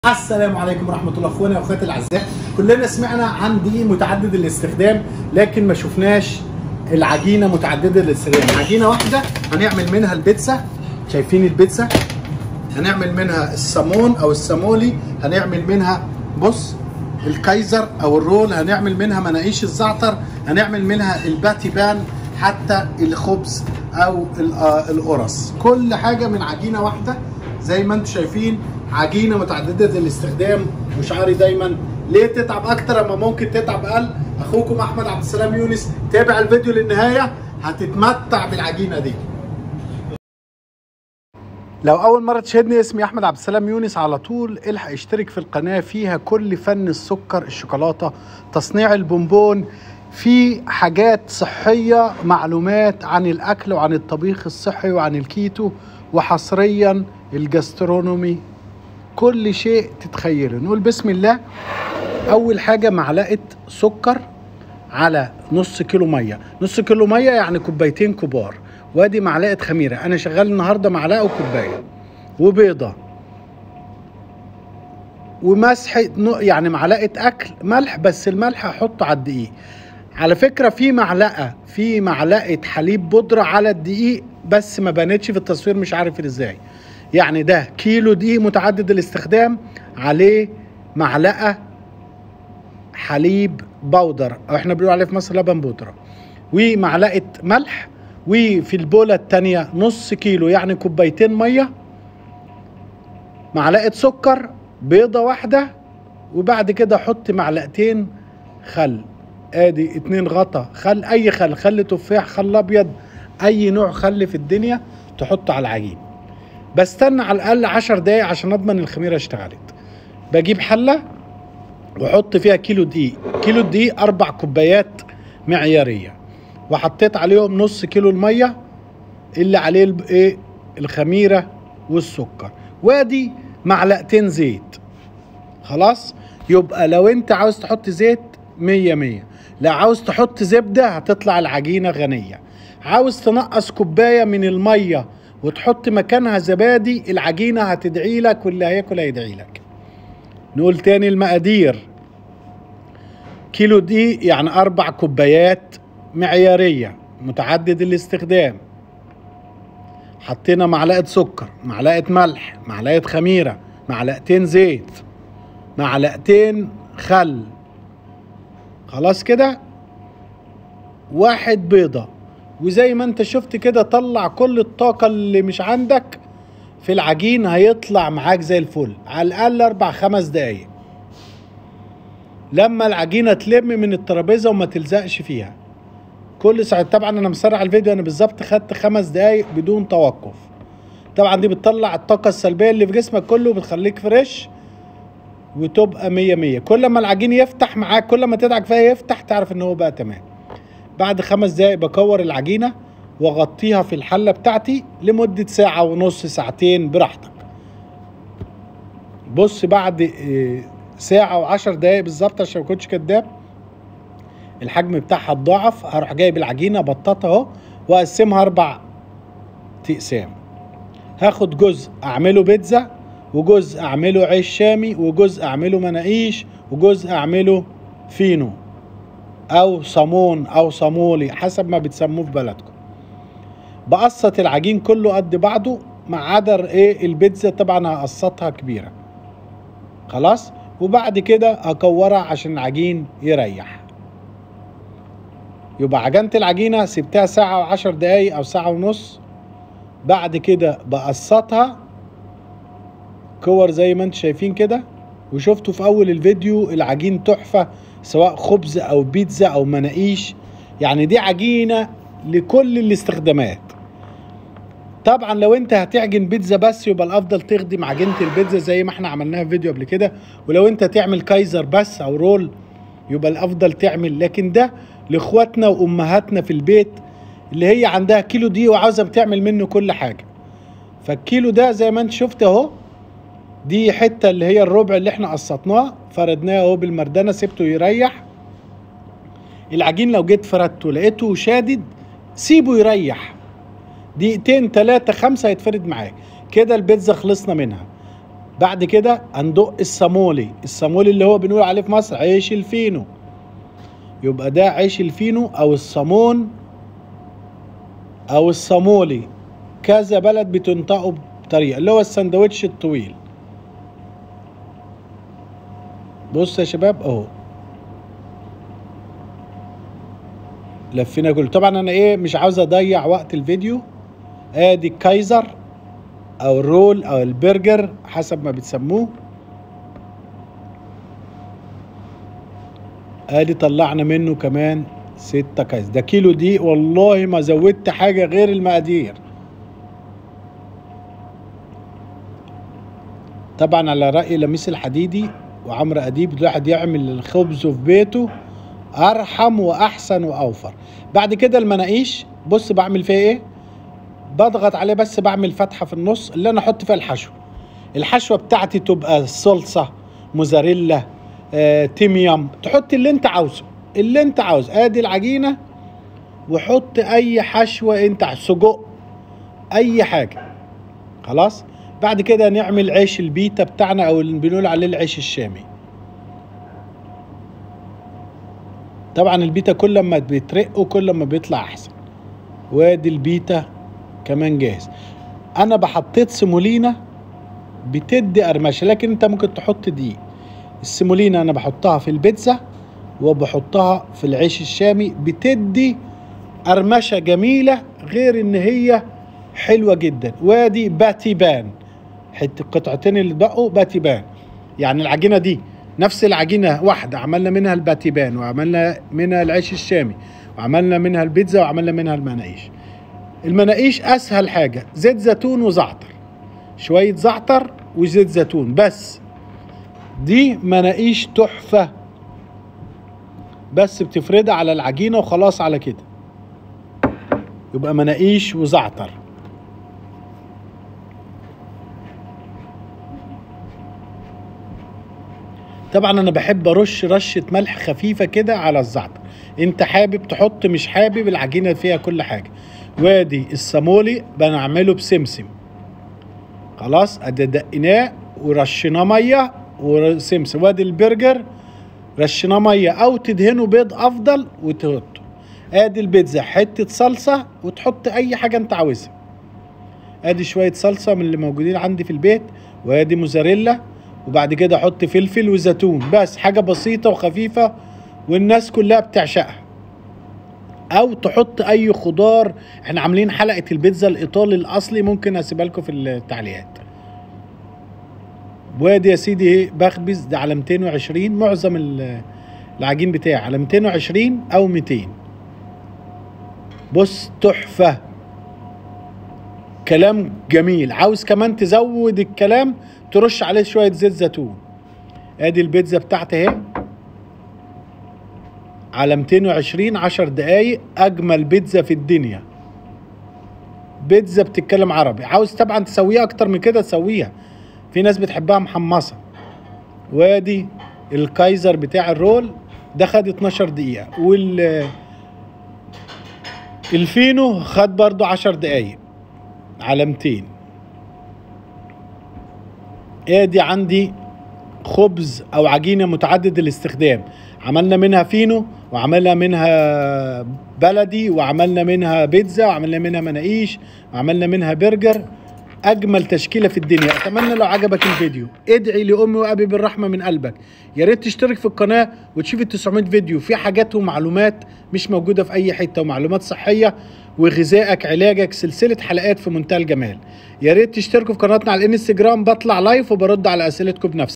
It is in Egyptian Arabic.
السلام عليكم ورحمة الله اخواني واخواتي الاعزاء كلنا سمعنا عن دقيق متعدد الاستخدام لكن ما شفناش العجينة متعددة الاستخدام عجينة واحدة هنعمل منها البيتزا شايفين البيتزا هنعمل منها السامون او السامولي هنعمل منها بص الكايزر او الرول هنعمل منها مناقيش الزعتر هنعمل منها الباتي بان حتى الخبز او ال- آه القرص كل حاجة من عجينة واحدة زي ما انتم شايفين عجينه متعدده الاستخدام وشعاري دايما ليه تتعب اكتر اما ممكن تتعب اقل اخوكم احمد عبد السلام يونس تابع الفيديو للنهايه هتتمتع بالعجينه دي لو اول مره تشاهدني اسمي احمد عبد السلام يونس على طول الحق اشترك في القناه فيها كل فن السكر الشوكولاته تصنيع البونبون في حاجات صحيه معلومات عن الاكل وعن الطبيخ الصحي وعن الكيتو وحصريا الجاسترونومي كل شيء تتخيله نقول بسم الله اول حاجه معلقه سكر على نص كيلو ميه نص كيلو ميه يعني كوبايتين كبار وادي معلقه خميره انا شغال النهارده معلقه وكوبايه وبيضه ومسح يعني معلقه اكل ملح بس الملح هحطه على الدقيق على فكره في معلقه في معلقه حليب بودره على الدقيق بس ما بانتش في التصوير مش عارف ازاي يعني ده كيلو دقيق متعدد الاستخدام عليه معلقه حليب بودر او احنا بنقول عليه في مصر لبن بودره ومعلقه ملح وفي البوله التانية نص كيلو يعني كوبايتين ميه معلقه سكر بيضه واحده وبعد كده احط معلقتين خل ادي اتنين غطا خل اي خل خل تفاح خل ابيض اي نوع خل في الدنيا تحطه على العجين بستنى على الاقل عشر دقايق عشان اضمن الخميره اشتغلت بجيب حله واحط فيها كيلو دقيق كيلو دقيق اربع كوبايات معياريه وحطيت عليهم نص كيلو الميه اللي عليه الب- ايه الخميره والسكر وادي معلقتين زيت خلاص يبقى لو انت عاوز تحط زيت مية مية لو عاوز تحط زبدة هتطلع العجينة غنية عاوز تنقص كوباية من المية وتحط مكانها زبادي العجينة هتدعي لك واللي هياكل هيدعي لك نقول تاني المقادير كيلو دقيق يعني أربع كوبايات معيارية متعدد الاستخدام حطينا معلقة سكر معلقة ملح معلقة خميرة معلقتين زيت معلقتين خل خلاص كده واحد بيضة وزي ما انت شفت كده طلع كل الطاقة اللي مش عندك في العجين هيطلع معاك زي الفل على الأقل أربع خمس دقايق لما العجينة تلم من الترابيزة وما تلزقش فيها كل ساعة طبعا أنا مسرع الفيديو أنا بالظبط خدت خمس دقايق بدون توقف طبعا دي بتطلع الطاقة السلبية اللي في جسمك كله وبتخليك فريش وتبقى مية مية كل ما العجين يفتح معاك كل ما تدعك فيها يفتح تعرف ان هو بقى تمام بعد خمس دقايق بكور العجينة واغطيها في الحلة بتاعتي لمدة ساعة ونص ساعتين براحتك بص بعد إيه، ساعة وعشر دقايق بالظبط عشان ما كنتش كداب الحجم بتاعها اتضاعف هروح جايب العجينة بطاطا اهو واقسمها اربع تقسام هاخد جزء اعمله بيتزا وجزء اعمله عيش شامي وجزء اعمله مناقيش وجزء اعمله فينو او صامون او صامولي حسب ما بتسموه في بلدكم بقسط العجين كله قد بعضه ما عدا ايه البيتزا طبعا هقسطها كبيره خلاص وبعد كده هكورها عشان العجين يريح يبقى عجنت العجينه سبتها ساعه وعشر دقايق او ساعه ونص بعد كده بقسطها كور زي ما انتم شايفين كده وشفتوا في اول الفيديو العجين تحفة سواء خبز او بيتزا او مناقيش يعني دي عجينة لكل الاستخدامات طبعا لو انت هتعجن بيتزا بس يبقى الافضل تخدم عجينة البيتزا زي ما احنا عملناها في فيديو قبل كده ولو انت تعمل كايزر بس او رول يبقى الافضل تعمل لكن ده لاخواتنا وامهاتنا في البيت اللي هي عندها كيلو دي وعاوزه بتعمل منه كل حاجه فالكيلو ده زي ما انت شفت اهو دي حته اللي هي الربع اللي احنا قسطناه فردناه اهو بالمردانه سبته يريح العجين لو جيت فردته لقيته شادد سيبه يريح دقيقتين تلاتة خمسة هيتفرد معاك كده البيتزا خلصنا منها بعد كده هندق الصامولي الصامولي اللي هو بنقول عليه في مصر عيش الفينو يبقى ده عيش الفينو او الصامون او الصامولي كذا بلد بتنطقه بطريقه اللي هو السندوتش الطويل بص يا شباب اهو لفينا كله طبعا انا ايه مش عاوز اضيع وقت الفيديو ادي الكايزر او الرول او البرجر حسب ما بتسموه ادي طلعنا منه كمان ستة كايزر ده كيلو دي والله ما زودت حاجة غير المقادير طبعا على رأي لميس الحديدي وعمرو أديب الواحد يعمل الخبز في بيته أرحم وأحسن وأوفر بعد كده المناقيش بص بعمل فيها إيه بضغط عليه بس بعمل فتحة في النص اللي أنا أحط فيها الحشو الحشوة بتاعتي تبقى صلصة موزاريلا آه، تيميوم تحط اللي أنت عاوزه اللي أنت عاوزه آدي العجينة وحط أي حشوة أنت عاوز- سجق أي حاجة خلاص بعد كده نعمل عيش البيتا بتاعنا او اللي بنقول عليه العيش الشامي طبعا البيتا كل ما بيترقوا كل ما بيطلع احسن وادي البيتا كمان جاهز انا بحطيت سيمولينا بتدي قرمشه لكن انت ممكن تحط دي السيمولينا انا بحطها في البيتزا وبحطها في العيش الشامي بتدي قرمشه جميله غير ان هي حلوه جدا وادي باتيبان حته قطعتين اللي بقوا باتيبان يعني العجينه دي نفس العجينه واحده عملنا منها الباتيبان وعملنا منها العيش الشامي وعملنا منها البيتزا وعملنا منها المناقيش المناقيش اسهل حاجه زيت زيتون وزعتر شويه زعتر وزيت زيتون بس دي مناقيش تحفه بس بتفردها على العجينه وخلاص على كده يبقى مناقيش وزعتر طبعا انا بحب ارش رشه ملح خفيفه كده على الزعتر انت حابب تحط مش حابب العجينه فيها كل حاجه وادي الصامولي بنعمله بسمسم خلاص ادي دقيناه ورشيناه ميه وسمسم وادي البرجر رشيناه ميه او تدهنه بيض افضل وتحطه ادي البيتزا حته صلصه وتحط اي حاجه انت عاوزها ادي شويه صلصه من اللي موجودين عندي في البيت وادي موزاريلا وبعد كده احط فلفل وزيتون بس حاجه بسيطه وخفيفه والناس كلها بتعشقها او تحط اي خضار احنا عاملين حلقه البيتزا الايطالي الاصلي ممكن اسيبها لكم في التعليقات وادي يا سيدي بخبز ده على 220 معظم ال- العجين بتاعي على 220 او 200 بص تحفه كلام جميل عاوز كمان تزود الكلام ترش عليه شويه زيت زيتون ادي البيتزا بتاعتي اهي على 220 10 دقايق اجمل بيتزا في الدنيا بيتزا بتتكلم عربي عاوز طبعا تسويها اكتر من كده تسويها في ناس بتحبها محمصه وادي الكايزر بتاع الرول ده خد 12 دقيقه وال الفينو خد برضو 10 دقايق على 200 ادي عندي خبز او عجينه متعدد الاستخدام عملنا منها فينو وعملنا منها بلدي وعملنا منها بيتزا وعملنا منها مناقيش وعملنا منها برجر اجمل تشكيله في الدنيا اتمنى لو عجبك الفيديو ادعي لامي وابي بالرحمه من قلبك يا ريت تشترك في القناه وتشوف ال 900 فيديو في حاجات ومعلومات مش موجوده في اي حته ومعلومات صحيه وغذائك علاجك سلسله حلقات في منتهى الجمال يا ريت تشتركوا في قناتنا على الانستجرام بطلع لايف وبرد على اسئلتكم بنفسي